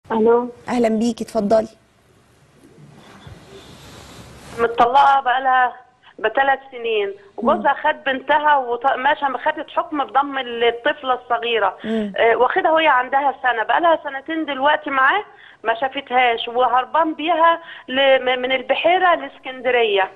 الو اهلا بيكي اتفضلي متطلقه بقالها بثلاث سنين وجوزها خد بنتها وماشى خدت حكم بضم الطفله الصغيره آه، واخدها وهي عندها سنه بقالها سنتين دلوقتي معاه ما شافتهاش وهربان بيها ل- من البحيره لاسكندريه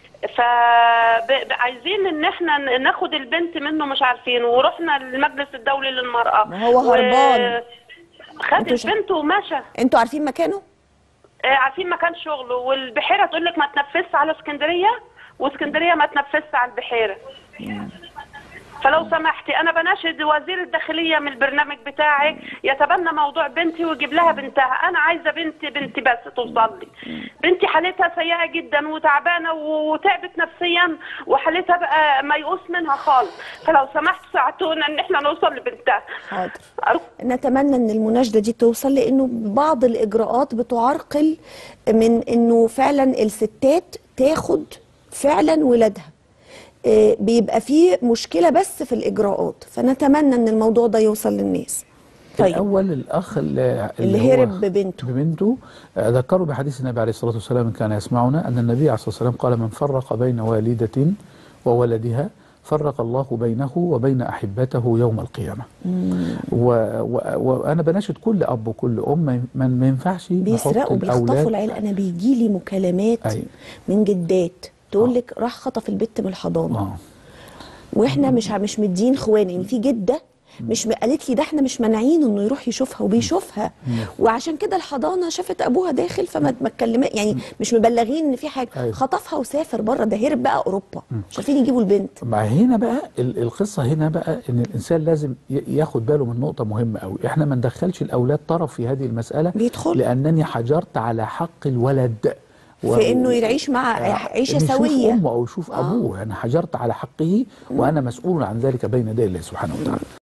فعايزين ان احنا ناخد البنت منه مش عارفين ورحنا للمجلس الدولي للمراه ما هو هربان. خد انتوا شا- البنت ومشى انتوا عارفين مكانه آه، عارفين مكان شغله والبحيره تقول لك ما تنفذش على اسكندريه واسكندريه ما تنفذش على البحيره فلو سمحتي انا بناشد وزير الداخليه من البرنامج بتاعك يتبنى موضوع بنتي ويجيب لها بنتها انا عايزه بنتي بنتي بس توصل لي بنتي حالتها سيئه جدا وتعبانه وتعبت نفسيا وحالتها بقى ميؤوس منها خالص فلو سمحتوا ساعدونا ان احنا نوصل لبنتها حاضر أرجو- نتمنى ان المناشده دي توصل لانه بعض الاجراءات بتعرقل من انه فعلا الستات تاخد فعلا ولادها آه، بيبقى فيه مشكله بس في الاجراءات فنتمنى ان الموضوع ده يوصل للناس طيب الأول الأخ اللي, اللي هو هرب ببنته. ببنته آه، ذكروا بحديث النبي عليه الصلاة والسلام إن كان يسمعنا أن النبي عليه الصلاة والسلام قال من فرق بين والدة وولدها فرق الله بينه وبين أحبته يوم القيامة و... و... وأنا بناشد كل أب وكل أم ما ما ينفعش نحط بيسرقوا بيخطفوا الأولاد العيال انا بيجي لي مكالمات أيوة. من جدات تقول لك راح خطف البت من الحضانه آه. واحنا مش مش مدين خوان يعني في جده مش قالت لي ده احنا مش مانعينه انه يروح يشوفها وبيشوفها وعشان كده الحضانه شافت ابوها داخل فما ما اتكلمت يعني مش مبلغين ان في حاجه أيوة. خطفها وسافر بره ده هرب بقى اوروبا مش عارفين يجيبوا البنت مع هنا بقى ال- القصه هنا بقى ان الانسان لازم ي- ياخد باله من نقطه مهمه قوي احنا ما ندخلش الاولاد طرف في هذه المساله بيدخل. لانني حجرت على حق الولد في إنه يعيش مع عيشة إنه يشوف سوية. امه او يشوف ابوه انا حجرت على حقه وانا مسؤول عن ذلك بين يدي الله سبحانه وتعالى